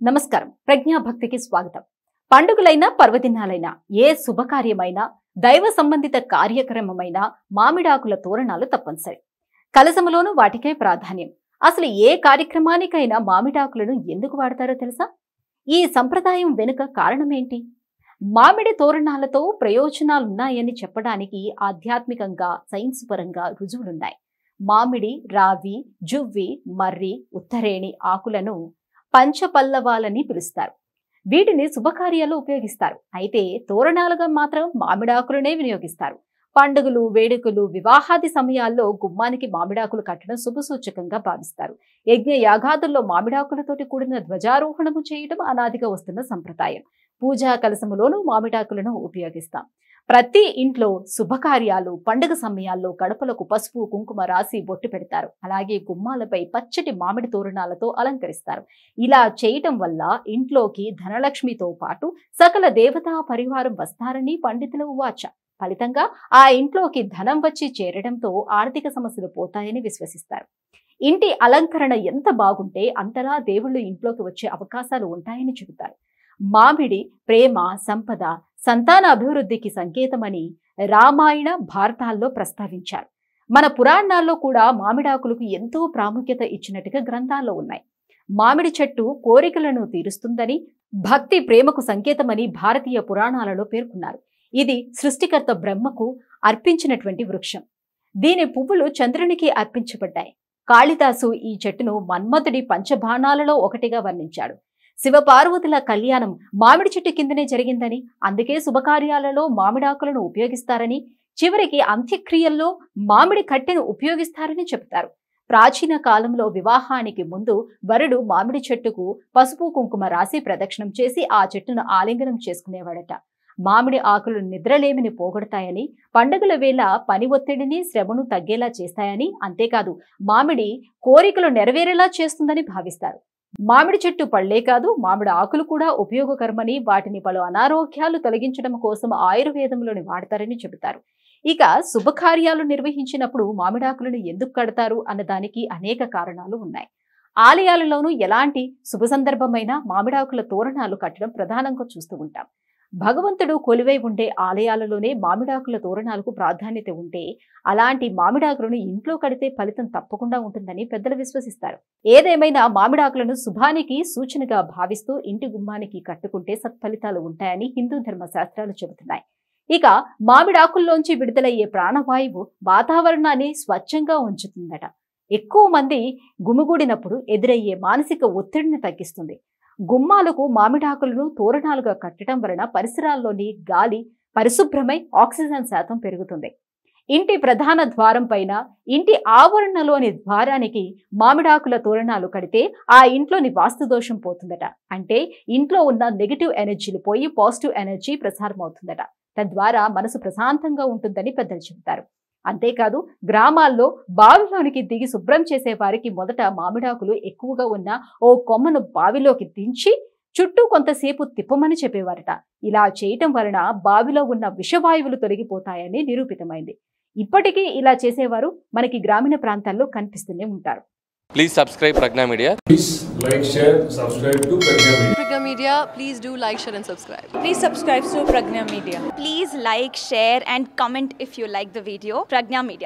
నమస్కారం ప్రజ్ఞాభక్తికి స్వాగతం పండుగలైనా పర్వదినాలైనా ఏ శుభకార్యమైనా దైవ సంబంధిత కార్యక్రమమైనా మామిడాకుల తోరణాలు తప్పనిసరి కలసములోనూ వాటికే ప్రాధాన్యం అసలు ఏ కార్యక్రమానికైనా మామిడాకులను ఎందుకు వాడతారో తెలుసా ఈ సంప్రదాయం వెనుక కారణమేంటి మామిడి తోరణాలతో ప్రయోజనాలున్నాయని చెప్పడానికి ఆధ్యాత్మికంగా సైన్స్ పరంగా రుజువులున్నాయి మామిడి రావి జువ్వి మర్రి ఉత్తరేణి ఆకులను పంచపల్లవాలని పిలుస్తారు వీటిని శుభకార్యాలు ఉపయోగిస్తారు అయితే తోరణాలుగా మాత్రం మామిడాకులనే వినియోగిస్తారు పండుగలు వేడుకలు వివాహాది సమయాల్లో గుమ్మానికి మామిడాకులు కట్టడం శుభసూచకంగా భావిస్తారు యజ్ఞ యాగాదుల్లో మామిడాకులతోటి కూడిన ధ్వజారోహణము చేయడం అనాదిగా వస్తున్న సంప్రదాయం పూజా కలసములోనూ మామిడాకులను ఉపయోగిస్తాం ప్రతి ఇంట్లో శుభకార్యాలు పండుగ సమయాల్లో గడపలకు పసుపు కుంకుమ రాసి బొట్టు పెడతారు అలాగే గుమ్మాలపై పచ్చటి మామిడి తోరణాలతో అలంకరిస్తారు ఇలా చేయటం వల్ల ఇంట్లోకి ధనలక్ష్మితో పాటు సకల దేవతా పరివారం వస్తారని పండితుల వాచ ఫలితంగా ఆ ఇంట్లోకి ధనం వచ్చి చేరడంతో ఆర్థిక సమస్యలు పోతాయని విశ్వసిస్తారు ఇంటి అలంకరణ ఎంత బాగుంటే అంతలా దేవుళ్ళు ఇంట్లోకి వచ్చే అవకాశాలు ఉంటాయని చెబుతారు మామిడి ప్రేమ సంపద సంతాన అభివృద్ధికి సంకేతమని రామాయణ భారతాల్లో ప్రస్తావించారు మన పురాణాల్లో కూడా మామిడాకులకు ఎంతో ప్రాముఖ్యత ఇచ్చినట్టుగా గ్రంథాల్లో ఉన్నాయి మామిడి చెట్టు కోరికలను తీరుస్తుందని భక్తి ప్రేమకు సంకేతమని భారతీయ పురాణాలలో పేర్కొన్నారు ఇది సృష్టికర్త బ్రహ్మకు అర్పించినటువంటి వృక్షం దీని పువ్వులు చంద్రునికి అర్పించబడ్డాయి కాళిదాసు ఈ చెట్టును మన్మథుడి పంచబాణాలలో ఒకటిగా వర్ణించాడు శివపార్వతుల కళ్యాణం మామిడి చెట్టు కిందనే జరిగిందని అందుకే శుభకార్యాలలో మామిడాకులను ఉపయోగిస్తారని చివరికి అంత్యక్రియల్లో మామిడి కట్టెను ఉపయోగిస్తారని చెబుతారు ప్రాచీన కాలంలో వివాహానికి ముందు వరుడు మామిడి చెట్టుకు పసుపు కుంకుమ రాసి ప్రదక్షిణం చేసి ఆ చెట్టును ఆలింగనం చేసుకునేవాడట మామిడి ఆకులు నిద్రలేమిని పోగొడతాయని పండుగల వేళ పని ఒత్తిడిని శ్రమను తగ్గేలా చేస్తాయని అంతేకాదు మామిడి కోరికలు నెరవేరేలా చేస్తుందని భావిస్తారు మామిడి చెట్టు పళ్లే కాదు మామిడి ఆకులు కూడా ఉపయోగకరమని వాటిని పలు అనారోగ్యాలు తొలగించడం కోసం ఆయుర్వేదంలోని వాడతారని చెబుతారు ఇక శుభకార్యాలు నిర్వహించినప్పుడు మామిడాకులను ఎందుకు కడతారు అన్నదానికి అనేక కారణాలు ఉన్నాయి ఆలయాలలోనూ ఎలాంటి శుభ సందర్భమైన మామిడాకుల తోరణాలు కట్టడం ప్రధానంగా చూస్తూ ఉంటాం భగవంతుడు కొలువై ఉండే ఆలయాలలోనే మామిడాకుల తోరణాలకు ప్రాధాన్యత ఉంటే అలాంటి మామిడాకులను ఇంట్లో కడితే ఫలితం తప్పకుండా ఉంటుందని పెద్దలు విశ్వసిస్తారు ఏదేమైనా మామిడాకులను శుభానికి సూచనగా భావిస్తూ ఇంటి గుమ్మానికి కట్టుకుంటే సత్ఫలితాలు ఉంటాయని హిందూ ధర్మ శాస్త్రాలు చెబుతున్నాయి ఇక మామిడాకుల్లోంచి విడుదలయ్యే ప్రాణవాయువు వాతావరణాన్ని స్వచ్ఛంగా ఉంచుతుందట ఎక్కువ మంది గుమిగూడినప్పుడు ఎదురయ్యే మానసిక ఒత్తిడిని తగ్గిస్తుంది గుమ్మాలకు మామిడాకులను తోరణాలుగా కట్టడం వలన పరిసరాల్లోని గాలి పరిశుభ్రమై ఆక్సిజన్ శాతం పెరుగుతుంది ఇంటి ప్రధాన ద్వారం పైన ఇంటి ఆవరణలోని ద్వారానికి మామిడాకుల తోరణాలు కడితే ఆ ఇంట్లోని వాస్తు దోషం పోతుందట అంటే ఇంట్లో ఉన్న నెగిటివ్ ఎనర్జీలు పోయి పాజిటివ్ ఎనర్జీ ప్రసారం అవుతుందట తద్వారా మనసు ప్రశాంతంగా ఉంటుందని పెద్దలు చెబుతారు అంతేకాదు గ్రామాల్లో బావిలోనికి దిగి శుభ్రం చేసే వారికి మొదట మామిడాకులు ఎక్కువగా ఉన్న ఓ కొమ్మను బావిలోకి దించి చుట్టూ కొంతసేపు తిప్పమని చెప్పేవారట ఇలా చేయటం వలన బావిలో ఉన్న విషవాయువులు తొలగిపోతాయని నిరూపితమైంది ఇప్పటికీ ఇలా చేసేవారు మనకి గ్రామీణ ప్రాంతాల్లో కనిపిస్తూనే ఉంటారు Please subscribe Pragna Media. Please like, share, subscribe to Pragya Media. Pragya Media, please do like, share, and subscribe. Please subscribe to Pragna Media. Please like, share, and comment if you like the video. Pragna Media.